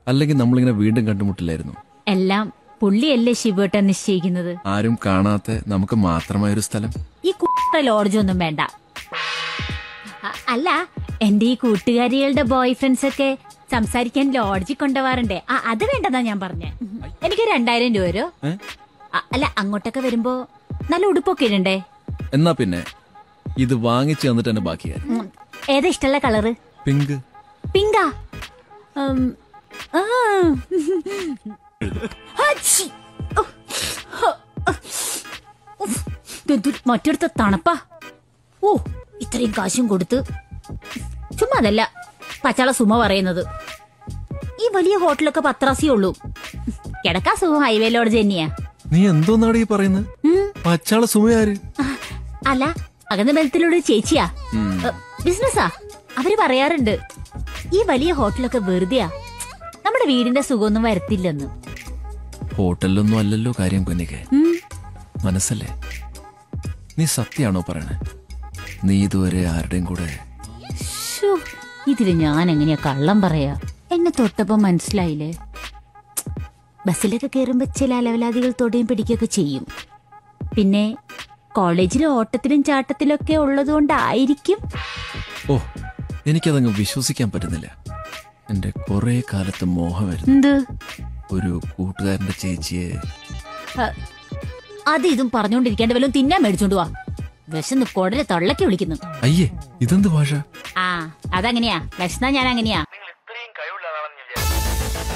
അല്ലെങ്കിൽ നമ്മളിങ്ങനെ വീണ്ടും കണ്ടുമുട്ടില്ലായിരുന്നു എല്ലാം പുള്ളിയല്ലേ ശിവേട്ടൻ നിശ്ചയിക്കുന്നത് ആരും കാണാത്ത നമുക്ക് മാത്രമായൊരു സ്ഥലം ഈ കുട്ട ലോഡ്ജ് ഒന്നും വേണ്ട അ- അല്ല എന്റെ ഈ കൂട്ടുകാരികളുടെ ബോയ് ഫ്രണ്ട്സ് ഒക്കെ സംസാരിക്കാൻ ലോഡ്ജിൽ കൊണ്ടുപോവാറുണ്ടേ ആ അത് വേണ്ടെന്നാ ഞാൻ പറഞ്ഞേ എനിക്ക് രണ്ടായിരം രൂപ വരോ ഏ? അ- അല്ല അങ്ങോട്ടൊക്കെ വരുമ്പോ നല്ല ഉടുപ്പൊക്കെ ഇടണ്ടേ എന്നാ പിന്നെ ഇത് വാങ്ങിച്ചു തന്നിട്ട് തന്നെ ബാക്കിയായി ഉം, ഏതാ ഇഷ്ടമുള്ള കളറ് പിങ്ക് പിങ്കാ ഉം, ആ. അച്ചി. ഓ, ഹ, ഉഫ്. ഇതെന്തൊരു മറ്റൊരുത്ത തണുപ്പാ ഓ ഇത്രയും കാശും കൊടുത്ത് ചുമ്മാ അതല്ല പച്ചാള സുമ പറയുന്നത് ഈ വലിയ ഹോട്ടലൊക്കെ പത്രാസിയേ ഉള്ളൂ കിടക്കാ സുഖം ഹൈവേ ലോഡ്ജ് തന്നെയാ നീ എന്തോന്നാണ് ഈ പറയുന്നത് ഉം. പച്ചാള സുമയാര് ആ, അല്ല അകന്ന ബലത്തിലുള്ള ഒരു ചേച്ചിയാ ഉം. ഏ, ബിസിനസ്സാ അവര് പറയാറുണ്ട് ഈ വലിയ ഹോട്ടലൊക്കെ വെറുതെയാ നമ്മുടെ വീടിന്റെ സുഖമൊന്നും വരത്തില്ലെന്ന് ഹോട്ടലിലൊന്നും അല്ലല്ലോ കാര്യം കുഞ്ഞിക്ക് ഉം. മനസ്സല്ലേ നീ സത്യാണോ പറയണേ നീ ഇതുവരെ ആരുടെയും കൂടെ ശ്ശോ, ഇതില് ഞാൻ എങ്ങനെയാ കള്ളം പറയാ എന്നെ തൊട്ടപ്പോ മനസ്സിലായില്ലേ ബസ്സിലൊക്കെ കയറുമ്പോ ചില അലവലാദികൾ തൊടയും പിടിക്കുകയൊക്കെ ചെയ്യും പിന്നെ കോളേജിലെ ഓട്ടത്തിലും ചാട്ടത്തിലൊക്കെ ഉള്ളതുകൊണ്ടായിരിക്കും ഓ എനിക്കതങ്ങ് വിശ്വസിക്കാൻ പറ്റുന്നില്ല എന്റെ കുറെ കാലത്ത് മോഹമായിരുന്നു എന്ത് ഒരു കൂട്ടുകാരന്റെ ചേച്ചിയെ ആ, അത് ഇതും പറഞ്ഞുകൊണ്ടിരിക്കാണ്ട് വല്ലതും തിന്നാൻ മേടിച്ചോണ്ട് വാ വിശന്ന് കൊടലെ തള്ളക്കി വിളിക്കുന്നു അയ്യേ ഇതെന്ത് ഭാഷ ആ അതങ്ങനെയാ വിശന്നാ ഞാൻ അങ്ങനെയാ നിങ്ങൾ ഇത്രയും കഴിവുള്ളതാണെന്ന് ഞാൻ വിചാരിച്ചു